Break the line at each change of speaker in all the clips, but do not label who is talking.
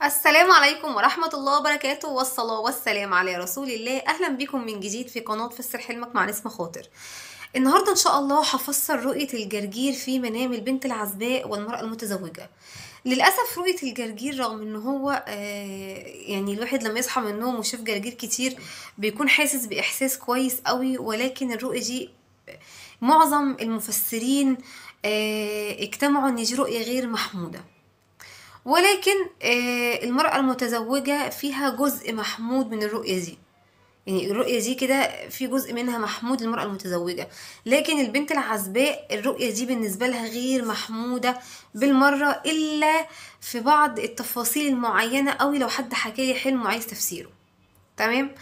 السلام عليكم ورحمة الله وبركاته والصلاة والسلام على رسول الله أهلا بكم من جديد في قناة فسر حلمك مع نسمة خاطر النهاردة إن شاء الله هفسر رؤية الجرجير في منام البنت العزباء والمرأة المتزوجة للأسف رؤية الجرجير رغم إن هو آه يعني الواحد لما يصحى من النوم ويشوف جرجير كتير بيكون حاسس بإحساس كويس قوي ولكن الرؤية دي معظم المفسرين آه اجتمعوا إن دي رؤية غير محمودة ولكن آه، المرأة المتزوجة فيها جزء محمود من الرؤية دي يعني الرؤية دي كده في جزء منها محمود للمرأة المتزوجة لكن البنت العزباء الرؤية دي بالنسبة لها غير محمودة بالمرة إلا في بعض التفاصيل المعينة أوي لو حد حكالي حلم وعايز تفسيره تمام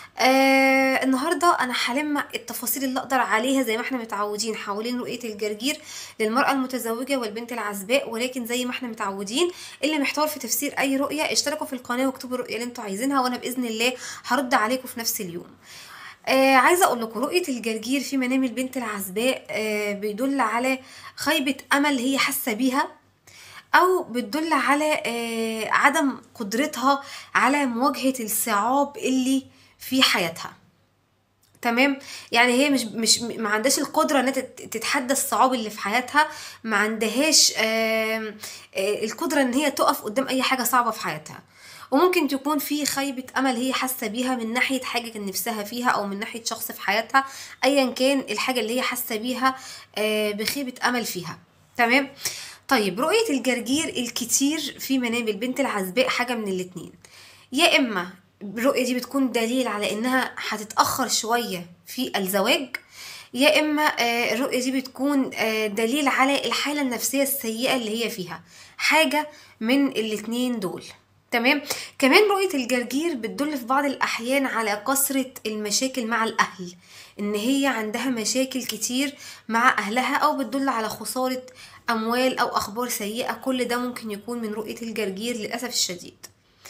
آه النهارده انا هلم التفاصيل اللي اقدر عليها زي ما احنا متعودين حوالين رؤيه الجرجير للمراه المتزوجه والبنت العزباء ولكن زي ما احنا متعودين اللي محتار في تفسير اي رؤيه اشتركوا في القناه واكتبوا الرؤيه اللي انتوا عايزينها وانا باذن الله هرد عليكم في نفس اليوم آه عايزه اقول لكم رؤيه الجرجير في منام البنت العزباء آه بيدل على خيبه امل هي حاسه بيها او بتدل على آه عدم قدرتها على مواجهه الصعاب اللي في حياتها تمام يعني هي مش مش ما عندهاش القدره انها تت- تتحدى الصعاب اللي في حياتها ما عندهاش آم، آه، القدره ان هي تقف قدام اي حاجه صعبه في حياتها وممكن تكون في خيبة أمل هي حاسة بيها من ناحية حاجة كان نفسها فيها أو من ناحية شخص في حياتها أيا كان الحاجة اللي هي حاسة بيها آه، بخيبة أمل فيها تمام طيب رؤية الجرجير الكتير في منام البنت العزباء حاجة من الاتنين يا إما الرؤية دي بتكون دليل على إنها هتتأخر شوية في الزواج يا إما آه، الرؤية دي بتكون آه، دليل على الحالة النفسية السيئة اللي هي فيها حاجة من الاتنين دول تمام كمان رؤية الجرجير بتدل في بعض الأحيان على كثرة المشاكل مع الأهل إن هي عندها مشاكل كتير مع أهلها أو بتدل على خسارة أموال أو أخبار سيئة كل ده ممكن يكون من رؤية الجرجير للأسف الشديد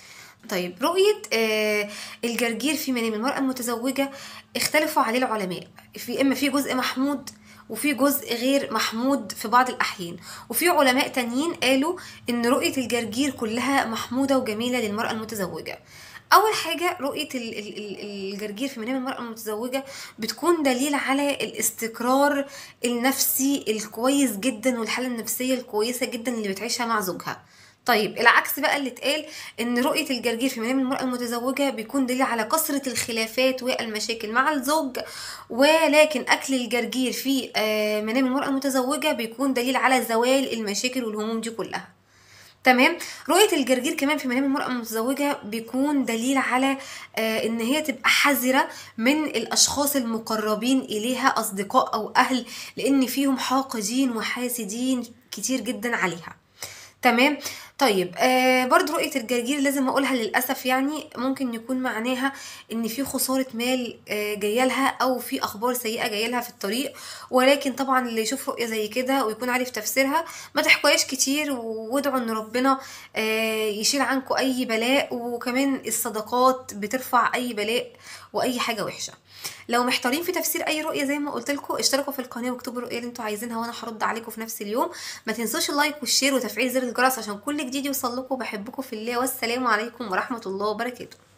طيب رؤية آه الجرجير في منام المرأة المتزوجة اختلفوا عليه العلماء في إما في جزء محمود وفي جزء غير محمود في بعض الأحيان وفي علماء تانيين قالوا إن رؤية الجرجير كلها محمودة وجميلة للمرأة المتزوجة أول حاجة رؤية ال- ال- ال- الجرجير في منام المرأة المتزوجة بتكون دليل على الاستقرار النفسي الكويس جدا والحالة النفسية الكويسة جدا اللي بتعيشها مع زوجها طيب العكس بقى اللي اتقال ان رؤيه الجرجير في منام المراه المتزوجه بيكون دليل على كثره الخلافات والمشاكل مع الزوج ولكن اكل الجرجير في آه، منام المراه المتزوجه بيكون دليل على زوال المشاكل والهموم دي كلها تمام رؤية الجرجير كمان في منام المرأة المتزوجة بيكون دليل على آه ان هي تبقى حذرة من الاشخاص المقربين اليها اصدقاء او اهل لان فيهم حاقدين وحاسدين كتير جدا عليها تمام طيب آه برضو رؤية الجرجير لازم اقولها للأسف يعني ممكن يكون معناها ان في خسارة مال آه جاية لها او في اخبار سيئة جاية لها في الطريق ولكن طبعا اللي يشوف رؤية زي كده ويكون عارف تفسيرها ما تحكوهاش كتير وادعوا ان ربنا آه يشيل عنكم اي بلاء وكمان الصدقات بترفع اي بلاء واي حاجة وحشة لو محتارين في تفسير اي رؤيه زي ما قلت لكم اشتركوا في القناه واكتبوا الرؤيه اللي انتوا عايزينها وانا هرد عليكم في نفس اليوم ما تنسوش اللايك والشير وتفعيل زر الجرس عشان كل جديد يوصل لكم بحبكم في الله والسلام عليكم ورحمه الله وبركاته